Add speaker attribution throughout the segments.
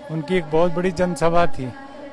Speaker 1: उनकी एक बहुत बड़ी जनसभा थी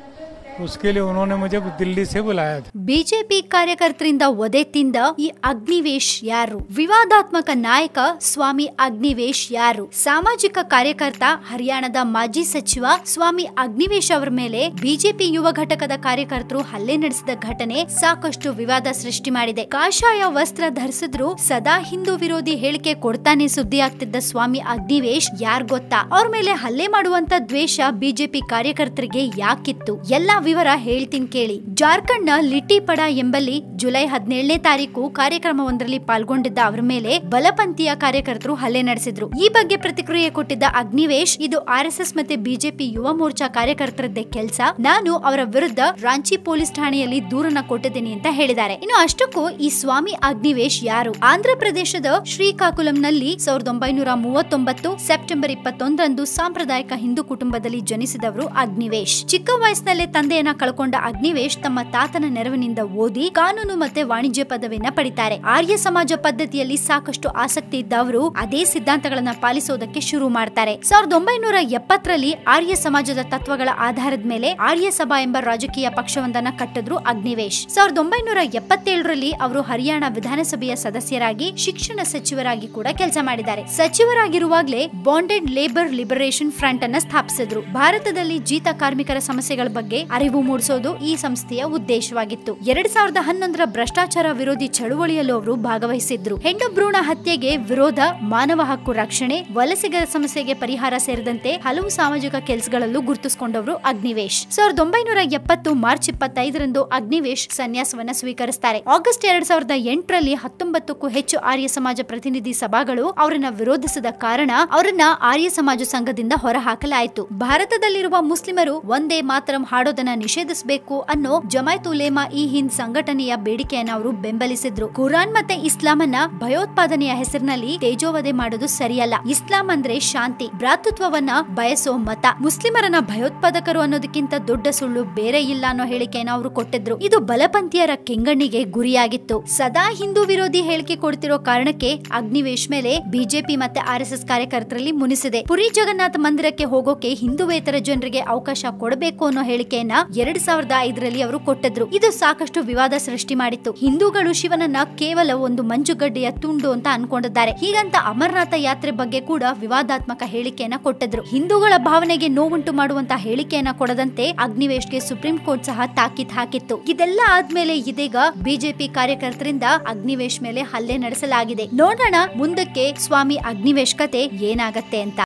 Speaker 1: उसके लिए उन्होंने मुझे दिल्ली से बुलाया था
Speaker 2: ಬಿಜೆಪಿ ಕಾರ್ಯಕರ್ತರಿಂದ ಒದೆ ತಿಂದ ಈ ಅಗ್ನಿವೇಶ್ ಯಾರು ವಿವಾದಾತ್ಮಕ ನಾಯಕ ಸ್ವಾಮಿ ಅಗ್ನಿವೇಶ್ ಯಾರು ಸಾಮಾಜಿಕ ಕಾರ್ಯಕರ್ತ ಹರಿಯಾಣದ ಮಾಜಿ ಸಚಿವ ಸ್ವಾಮಿ ಅಗ್ನಿವೇಶ್ ಅವರ ಮೇಲೆ ಬಿಜೆಪಿ ಯುವ ಘಟಕದ ಕಾರ್ಯಕರ್ತರು ಹಲ್ಲೆ ನಡೆಸಿದ ಘಟನೆ ಸಾಕಷ್ಟು ವಿವಾದ ಸೃಷ್ಟಿ ಮಾಡಿದೆ ಕಾಷಾಯ ವಸ್ತ್ರ ಧರಿಸಿದ್ರು ಸದಾ ಹಿಂದೂ ವಿರೋಧಿ ಹೇಳಿಕೆ ಕೊಡ್ತಾನೆ ಸುದ್ದಿ ಆಗ್ತಿದ್ದ ಸ್ವಾಮಿ ಅಗ್ನಿವೇಶ್ ಯಾರ್ ಗೊತ್ತಾ ಅವ್ರ ಮೇಲೆ ಹಲ್ಲೆ ಮಾಡುವಂತ ದ್ವೇಷ ಬಿಜೆಪಿ ಕಾರ್ಯಕರ್ತರಿಗೆ ಯಾಕಿತ್ತು ಎಲ್ಲಾ ವಿವರ ಹೇಳ್ತೀನಿ ಕೇಳಿ ಜಾರ್ಖಂಡ್ ನ ಲಿಟ್ಟಿಪಡ ಎಂಬಲ್ಲಿ ಜುಲೈ ಹದಿನೇಳನೇ ತಾರೀಕು ಕಾರ್ಯಕ್ರಮವೊಂದರಲ್ಲಿ ಪಾಲ್ಗೊಂಡಿದ್ದ ಅವರ ಮೇಲೆ ಬಲಪಂಥೀಯ ಕಾರ್ಯಕರ್ತರು ಹಲ್ಲೆ ನಡೆಸಿದ್ರು ಈ ಬಗ್ಗೆ ಪ್ರತಿಕ್ರಿಯೆ ಕೊಟ್ಟಿದ್ದ ಅಗ್ನಿವೇಶ್ ಇದು ಆರ್ ಎಸ್ ಎಸ್ ಮತ್ತೆ ಬಿಜೆಪಿ ಯುವ ಮೋರ್ಚಾ ಕಾರ್ಯಕರ್ತರದ್ದೇ ಕೆಲಸ ನಾನು ಅವರ ವಿರುದ್ಧ ರಾಂಚಿ ಪೊಲೀಸ್ ಠಾಣೆಯಲ್ಲಿ ದೂರನ್ನ ಕೊಟ್ಟಿದ್ದೀನಿ ಅಂತ ಹೇಳಿದ್ದಾರೆ ಇನ್ನು ಅಷ್ಟಕ್ಕೂ ಈ ಸ್ವಾಮಿ ಅಗ್ನಿವೇಶ್ ಯಾರು ಆಂಧ್ರ ಪ್ರದೇಶದ ಶ್ರೀಕಾಕುಲಂನಲ್ಲಿ ಸಾವಿರದ ಒಂಬೈನೂರ ಮೂವತ್ತೊಂಬತ್ತು ಸೆಪ್ಟೆಂಬರ್ ಇಪ್ಪತ್ತೊಂದರಂದು ಸಾಂಪ್ರದಾಯಿಕ ಹಿಂದೂ ಕುಟುಂಬದಲ್ಲಿ ಜನಿಸಿದವರು ಅಗ್ನಿವೇಶ್ ಚಿಕ್ಕ ವಯಸ್ಸಿನಲ್ಲೇ ತಂದೆಯನ್ನ ಕಳ್ಕೊಂಡ ಅಗ್ನಿವೇಶ್ ತಮ್ಮ ತಾತನ ನೆರವಿನಿಂದ ಓದಿ ಕಾನೂನು ಮತ್ತೆ ವಾಣಿಜ್ಯ ಪದವಿಯನ್ನ ಪಡಿತಾರೆ ಆರ್ಯ ಸಮಾಜ ಪದ್ಧತಿಯಲ್ಲಿ ಸಾಕಷ್ಟು ಆಸಕ್ತಿ ಇದ್ದ ಅವರು ಅದೇ ಸಿದ್ಧಾಂತಗಳನ್ನ ಪಾಲಿಸೋದಕ್ಕೆ ಶುರು ಮಾಡ್ತಾರೆ ಸಾವಿರದ ಒಂಬೈನೂರ ಎಪ್ಪತ್ತರಲ್ಲಿ ಆರ್ಯ ಸಮಾಜದ ತತ್ವಗಳ ಆಧಾರದ ಮೇಲೆ ಆರ್ಯ ಸಭಾ ಎಂಬ ರಾಜಕೀಯ ಪಕ್ಷವೊಂದನ್ನ ಕಟ್ಟಿದ್ರು ಅಗ್ನಿವೇಶ್ ಸಾವಿರದ ಒಂಬೈನೂರ ಎಪ್ಪತ್ತೇಳರಲ್ಲಿ ಅವರು ಹರಿಯಾಣ ವಿಧಾನಸಭೆಯ ಸದಸ್ಯರಾಗಿ ಶಿಕ್ಷಣ ಸಚಿವರಾಗಿ ಕೂಡ ಕೆಲಸ ಮಾಡಿದ್ದಾರೆ ಸಚಿವರಾಗಿರುವಾಗಲೇ ಬಾಂಡೆಡ್ ಲೇಬರ್ ಲಿಬರೇಷನ್ ಫ್ರಂಟ್ ಅನ್ನ ಸ್ಥಾಪಿಸಿದ್ರು ಭಾರತದಲ್ಲಿ ಜೀತ ಕಾರ್ಮಿಕರ ಸಮಸ್ಯೆಗಳ ಬಗ್ಗೆ ಅರಿವು ಮೂಡಿಸೋದು ಈ ಸಂಸ್ಥೆಯ ಉದ್ದೇಶವಾಗಿತ್ತು ಎರಡ್ ಸಾವಿರದ ಹನ್ನೊಂದರ ಭ್ರಷ್ಟಾಚಾರ ವಿರೋಧಿ ಚಳುವಳಿಯಲ್ಲೂ ಅವರು ಭಾಗವಹಿಸಿದ್ರು ಹೆಣ್ಣು ಭ್ರೂಣ ಹತ್ಯೆಗೆ ವಿರೋಧ ಮಾನವ ಹಕ್ಕು ರಕ್ಷಣೆ ವಲಸಿಗರ ಸಮಸ್ಯೆಗೆ ಪರಿಹಾರ ಸೇರಿದಂತೆ ಹಲವು ಸಾಮಾಜಿಕ ಕೆಲಸಗಳಲ್ಲೂ ಗುರುತಿಸಿಕೊಂಡವರು ಅಗ್ನಿವೇಶ್ ಸಾವಿರದ ಒಂಬೈನೂರ ಎಪ್ಪತ್ತು ಮಾರ್ಚ್ ಇಪ್ಪತ್ತೈದರಂದು ಅಗ್ನಿವೇಶ್ ಸನ್ಯಾಸವನ್ನ ಸ್ವೀಕರಿಸ್ತಾರೆ ಆಗಸ್ಟ್ ಎರಡ್ ಸಾವಿರದ ಎಂಟರಲ್ಲಿ ಹತ್ತೊಂಬತ್ತಕ್ಕೂ ಹೆಚ್ಚು ಆರ್ಯ ಸಮಾಜ ಪ್ರತಿನಿಧಿ ಸಭಾಗಳು ಅವರನ್ನ ವಿರೋಧಿಸಿದ ಕಾರಣ ಅವರನ್ನ ಆರ್ಯ ಸಮಾಜ ಸಂಘದಿಂದ ಹೊರಹಾಕಲಾಯಿತು ಭಾರತದಲ್ಲಿರುವ ಮುಸ್ಲಿಮರು ಒಂದೇ ಮಾತರಂ ಹಾಡೋದನ್ನ ನಿಷೇಧಿಸಬೇಕು ಅನ್ನೋ ಜಮಾಯತ್ ಉಲೇಮಾ ಈ ಹಿಂದ್ ಸಂಘಟನೆಯ ಬೇಡಿಕೆಯನ್ನ ಅವರು ಬೆಂಬಲಿಸಿದ್ರು ಕುರಾನ್ ಮತ್ತೆ ಇಸ್ಲಾಂ ಅನ್ನ ಭಯೋತ್ಪಾದನೆಯ ಹೆಸರಿನಲ್ಲಿ ತೇಜೋವಧೆ ಮಾಡೋದು ಸರಿಯಲ್ಲ ಇಸ್ಲಾಂ ಅಂದ್ರೆ ಶಾಂತಿ ಭ್ರಾತೃತ್ವವನ್ನ ಬಯಸೋ ಮತ ಮುಸ್ಲಿಮರನ್ನ ಭಯೋತ್ಪಾದಕರು ಅನ್ನೋದಕ್ಕಿಂತ ದೊಡ್ಡ ಸುಳ್ಳು ಬೇರೆ ಇಲ್ಲ ಅನ್ನೋ ಹೇಳಿಕೆಯನ್ನ ಅವರು ಕೊಟ್ಟಿದ್ರು ಇದು ಬಲಪಂಥೀಯರ ಕೆಂಗಣ್ಣಿಗೆ ಗುರಿಯಾಗಿತ್ತು ಸದಾ ಹಿಂದೂ ವಿರೋಧಿ ಹೇಳಿಕೆ ಕೊಡ್ತಿರೋ ಕಾರಣಕ್ಕೆ ಅಗ್ನಿವೇಶ್ ಮೇಲೆ ಬಿಜೆಪಿ ಮತ್ತೆ ಆರ್ ಎಸ್ ಎಸ್ ಕಾರ್ಯಕರ್ತರಲ್ಲಿ ಮುನಿಸಿದೆ ಪುರಿ ಜಗನ್ನಾಥ ಮಂದಿರಕ್ಕೆ ಹೋಗೋಕೆ ಹಿಂದುವೇತರ ಜನರಿಗೆ ಅವಕಾಶ ಕೊಡಬೇಕು ಅನ್ನೋ ಹೇಳಿಕೆಯನ್ನ ಎರಡ್ ಸಾವಿರದ ಐದರಲ್ಲಿ ಅವರು ಕೊಟ್ಟಿದ್ರು ಇದು ಸಾಕಷ್ಟು ವಿವಾದ ಸೃಷ್ಟಿ ಮಾಡಿತ್ತು ಹಿಂದೂಗಳು ಶಿವನನ್ನ ಕೇವಲ ಒಂದು ಮಂಜುಗಡ್ಡೆಯ ತುಂಡು ಅಂತ ಅನ್ಕೊಂಡಿದ್ದಾರೆ ಹೀಗಂತ ಅಮರನಾಥ ಯಾತ್ರೆ ಬಗ್ಗೆ ಕೂಡ ವಿವಾದಾತ್ಮಕ ಹೇಳಿಕೆಯನ್ನ ಕೊಟ್ಟಿದ್ರು ಹಿಂದೂಗಳ ಭಾವನೆಗೆ ನೋವುಂಟು ಮಾಡುವಂತ ಹೇಳಿಕೆಯನ್ನ ಕೊಡದಂತೆ ಅಗ್ನಿವೇಶ್ಗೆ ಸುಪ್ರೀಂ ಕೋರ್ಟ್ ಸಹ ತಾಕೀತ್ ಹಾಕಿತ್ತು ಇದೆಲ್ಲ ಆದ್ಮೇಲೆ ಇದೀಗ ಬಿಜೆಪಿ ಕಾರ್ಯಕರ್ತರಿಂದ ಅಗ್ನಿವೇಶ್ ಮೇಲೆ ಹಲ್ಲೆ ನಡೆಸಲಾಗಿದೆ ನೋಡೋಣ ಮುಂದಕ್ಕೆ ಸ್ವಾಮಿ ಅಗ್ನಿವೇಶ್ ಕತೆ ಏನಾಗತ್ತೆ ಅಂತ